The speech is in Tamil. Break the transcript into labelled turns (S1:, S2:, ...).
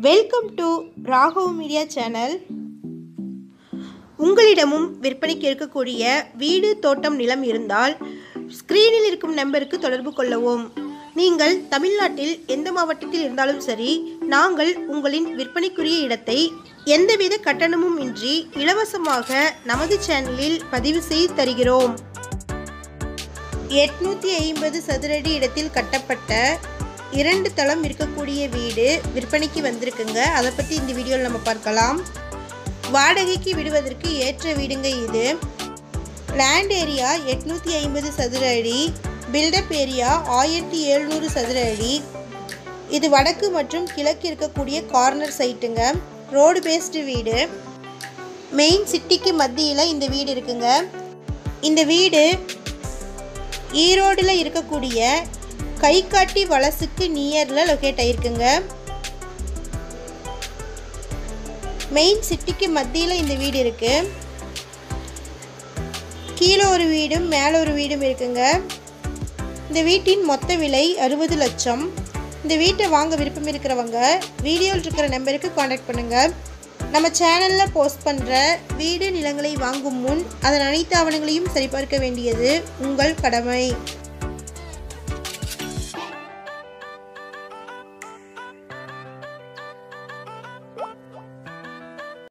S1: welcome to Raghav media channel உங்களிடமும் விற்பனைக்கு இருக்கக்கூடிய வீடு தோட்டம் நிலம் இருந்தால் ஸ்க்ரீனில் இருக்கும் நம்பருக்கு தொடர்பு கொள்ளவும் நீங்கள் தமிழ்நாட்டில் எந்த மாவட்டத்தில் இருந்தாலும் சரி நாங்கள் உங்களின் விற்பனைக்குரிய இடத்தை எந்தவித கட்டணமும் இன்றி இலவசமாக நமது சேனலில் பதிவு செய்து தருகிறோம் எட்நூற்றி ஐம்பது சதுரடி இடத்தில் கட்டப்பட்ட இரண்டு தளம் இருக்கக்கூடிய வீடு விற்பனைக்கு வந்திருக்குங்க அதை பற்றி இந்த வீடியோவில் நம்ம பார்க்கலாம் வாடகைக்கு விடுவதற்கு ஏற்ற வீடுங்க இது லேண்ட் ஏரியா எட்நூற்றி ஐம்பது சதுர அடி பில்டப் ஏரியா ஆயிரத்தி எழுநூறு சதுர அடி இது வடக்கு மற்றும் கிழக்கு இருக்கக்கூடிய கார்னர் சைட்டுங்க ரோடு பேஸ்டு வீடு மெயின் சிட்டிக்கு மத்தியில் இந்த வீடு இருக்குங்க இந்த வீடு ஈரோடில் இருக்கக்கூடிய கைகாட்டி வலசுக்கு நியரில் லொக்கேட் ஆயிருக்குங்க மெயின் சிட்டிக்கு மத்தியில் இந்த வீடு இருக்கு கீழே ஒரு வீடும் மேலே ஒரு வீடும் இருக்குங்க இந்த வீட்டின் மொத்த விலை அறுபது லட்சம் இந்த வீட்டை வாங்க விருப்பம் இருக்கிறவங்க வீடியோவில் இருக்கிற நம்பருக்கு காண்டாக்ட் பண்ணுங்கள் நம்ம சேனலில் போஸ்ட் பண்ணுற வீடு நிலங்களை வாங்கும் முன் அதன் அனைத்து ஆவணங்களையும் சரிபார்க்க வேண்டியது உங்கள் கடமை